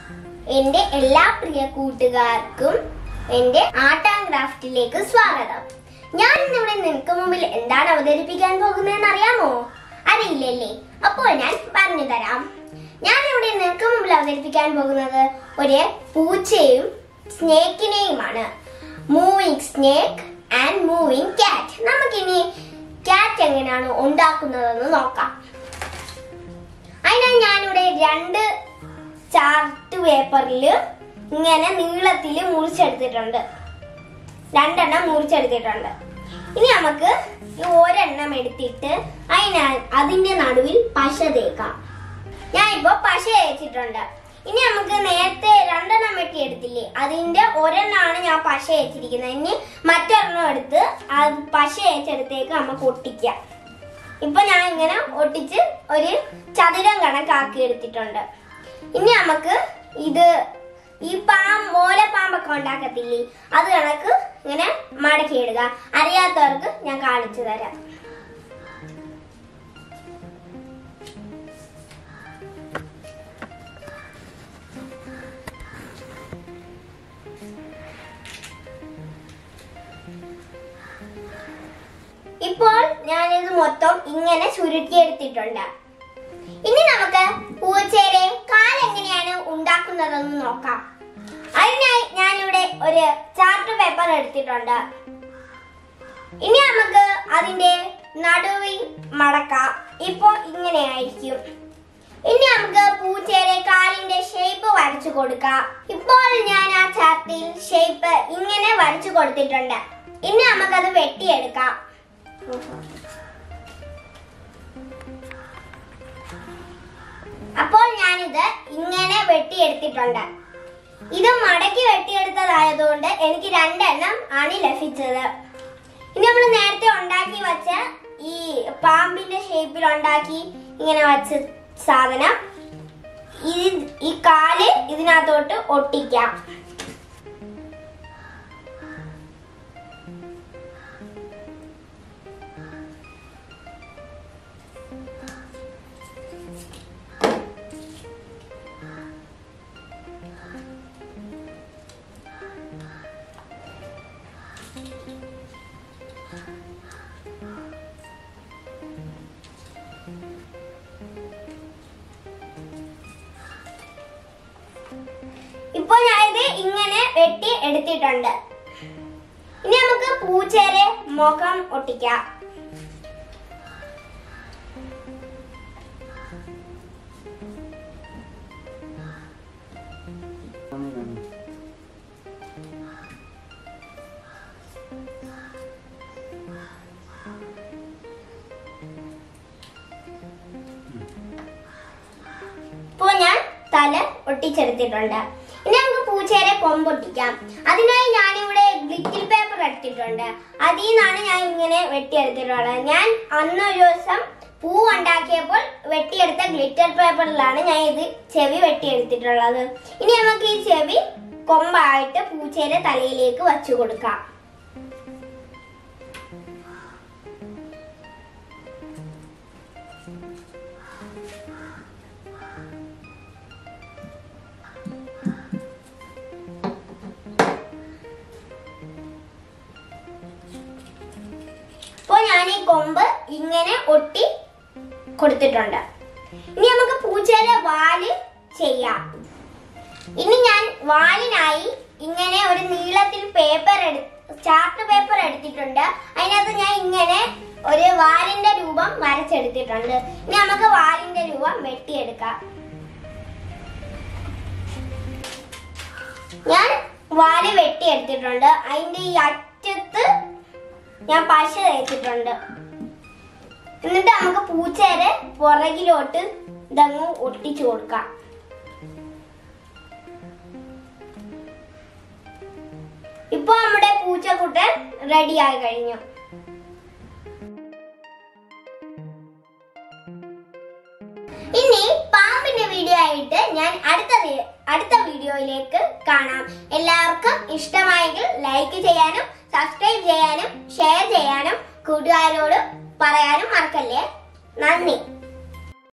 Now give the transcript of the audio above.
എന്റെ എല്ലാ പ്രിയ കൂട്ടുകാർക്കും എന്റെ ആർട്ട് ആൻഡ് ക്രാഫ്റ്റിലേക്ക് സ്വാഗതം ഞാൻ ഇന്നിവിടെ നിങ്ങൾക്ക് മുമ്പിൽ എന്താണ് അവതരിപ്പിക്കാൻ പോകുന്നതെന്ന് അറിയാമോ അറിയില്ലല്ലേ അപ്പോൾ ഞാൻ പറഞ്ഞു തരാം ഞാൻ ഇവിടെ നിങ്ങൾക്ക് മുമ്പിൽ അവതരിപ്പിക്കാൻ പോകുന്നത് ഒരു പൂച്ചയും സ്നേക്കിനെയുമാണ് moving snake and moving cat നമുക്കിനി ക്യാറ്റ് എങ്ങനെയാണ് ഉണ്ടാക്കുന്നതെന്ന് നോക്കാം അതിനായി ഞാനിവിടെ രണ്ട് ചാർട്ട് പേപ്പറിൽ ഇങ്ങനെ നീളത്തിൽ മുറിച്ചെടുത്തിട്ടുണ്ട് രണ്ടെണ്ണം മുറിച്ചെടുത്തിട്ടുണ്ട് ഇനി നമുക്ക് ഈ ഒരെണ്ണം എടുത്തിട്ട് അതിന അതിന്റെ നടുവിൽ പശ തേക്കാം ഞാൻ ഇപ്പൊ പശ തേച്ചിട്ടുണ്ട് ഇനി നമുക്ക് നേരത്തെ രണ്ടെണ്ണം വെട്ടി എടുത്തില്ലേ അതിന്റെ ഒരെണ്ണമാണ് ഞാൻ പശ തേച്ചിരിക്കുന്നത് ഇനി മറ്റൊരെണ്ണം എടുത്ത് അത് പശ തേച്ചെടുത്തേക്ക് നമുക്ക് ഒട്ടിക്കാം ഇപ്പൊ ഞാൻ ഇങ്ങനെ ഒട്ടിച്ച് ഒരു ചതുരം കണക്കാക്കി എടുത്തിട്ടുണ്ട് ഇനി നമുക്ക് ഇത് ഈ പാം മോലപ്പാമ്പൊക്കെ ഉണ്ടാക്കത്തില്ലേ അത് കണക്ക് ഇങ്ങനെ മടക്കിയിടുക അറിയാത്തവർക്ക് ഞാൻ കാണിച്ചു തരാം ഇപ്പോൾ ഞാനിത് മൊത്തം ഇങ്ങനെ ചുരുക്കിയെടുത്തിട്ടുണ്ട് ഇനി നമുക്ക് പൂച്ചയുടെ കാലെങ്ങനെയാണ് ഉണ്ടാക്കുന്നതെന്ന് നോക്കാം അതിനായി ഞാനിവിടെ ഒരു ചാർട്ട് പേപ്പർ എടുത്തിട്ടുണ്ട് ഇനി നമുക്ക് അതിന്റെ നടുവിൽ മടക്കാം ഇപ്പോൾ ഇങ്ങനെ ആയിരിക്കും ഇനി നമുക്ക് പൂച്ചയുടെ കാലിന്റെ ഷേപ്പ് വരച്ചു കൊടുക്കാം ഇപ്പോൾ ഞാൻ ആ ചാർട്ടിൽ ഷേപ്പ് ഇങ്ങനെ വരച്ചു കൊടുത്തിട്ടുണ്ട് ഇനി നമുക്കത് വെട്ടിയെടുക്കാം അപ്പോൾ ഞാനിത് ഇങ്ങനെ വെട്ടിയെടുത്തിട്ടുണ്ട് ഇത് മടക്കി വെട്ടിയെടുത്തതായതുകൊണ്ട് എനിക്ക് രണ്ടെണ്ണം ആണ് ലഭിച്ചത് ഇനി നമ്മൾ നേരത്തെ ഉണ്ടാക്കി വെച്ച ഈ പാമ്പിന്റെ ഷേപ്പിൽ ഉണ്ടാക്കി ഇങ്ങനെ വച്ച സാധനം ഈ ഈ കാല് ഇതിനകത്തോട്ട് ഒട്ടിക്കാം ഇപ്പോൾ ഞാനിത് ഇങ്ങനെ വെട്ടി എടുത്തിട്ടുണ്ട് ഇനി നമുക്ക് പൂച്ചയുടെ മുഖം ഒട്ടിക്കാം ഇപ്പോൾ ഞാൻ തല ഒട്ടിച്ചെടുത്തിട്ടുണ്ട് ഇനി നമുക്ക് പൂച്ചയുടെ കൊമ്പൊട്ടിക്കാം അതിനായി ഞാനിവിടെ ഗ്ലിറ്റിൽ പേപ്പർ എടുത്തിട്ടുണ്ട് അതിൽ നിന്നാണ് ഞാൻ ഇങ്ങനെ വെട്ടിയെടുത്തിട്ടുള്ളത് ഞാൻ അന്നൊരു ദിവസം പൂ ഉണ്ടാക്കിയപ്പോൾ വെട്ടിയെടുത്ത ഗ്ലിറ്റർ പേപ്പറിലാണ് ഞാൻ ഇത് ചെവി വെട്ടിയെടുത്തിട്ടുള്ളത് ഇനി നമുക്ക് ഈ ചെവി കൊമ്പായിട്ട് പൂച്ചയുടെ തലയിലേക്ക് വച്ചു കൊടുക്കാം ഇപ്പോൾ ഞാൻ ഈ കൊമ്പ് ഇങ്ങനെ ഒട്ടി കൊടുത്തിട്ടുണ്ട് ഇനി നമുക്ക് പൂച്ചയുടെ വാല് ചെയ്യാം ഇനി ഞാൻ വാലിനായി ഇങ്ങനെ ഒരു നീളത്തിൽ പേപ്പർ എടു ചാർട്ട് പേപ്പർ എടുത്തിട്ടുണ്ട് അതിനകത്ത് ഞാൻ ഇങ്ങനെ ഒരു വാലിന്റെ രൂപം വരച്ചെടുത്തിട്ടുണ്ട് ഇനി നമുക്ക് വാലിന്റെ രൂപം വെട്ടിയെടുക്കാം ഞാൻ വാല് വെട്ടിയെടുത്തിട്ടുണ്ട് അതിന്റെ ഈ അറ്റത്ത് ഞാൻ പശ തേച്ചിട്ടുണ്ട് എന്നിട്ട് നമുക്ക് പൂച്ചേരെ പുറകിലോട്ട് ഇതങ്ങ് ഒട്ടിച്ചു കൊടുക്കാം ഇപ്പൊ നമ്മുടെ പൂച്ചക്കുട്ടൻ റെഡി ആയി കഴിഞ്ഞു ഇനി പാമ്പിന്റെ വീഡിയോ ആയിട്ട് ഞാൻ അടുത്ത വി- അടുത്ത വീഡിയോയിലേക്ക് കാണാം എല്ലാവർക്കും ഇഷ്ടമായെങ്കിൽ ലൈക്ക് ചെയ്യാനും സബ്സ്ക്രൈബ് ചെയ്യാനും ഷെയർ ചെയ്യാനും കൂട്ടുകാരോട് പറയാനും മറക്കല്ലേ നന്ദി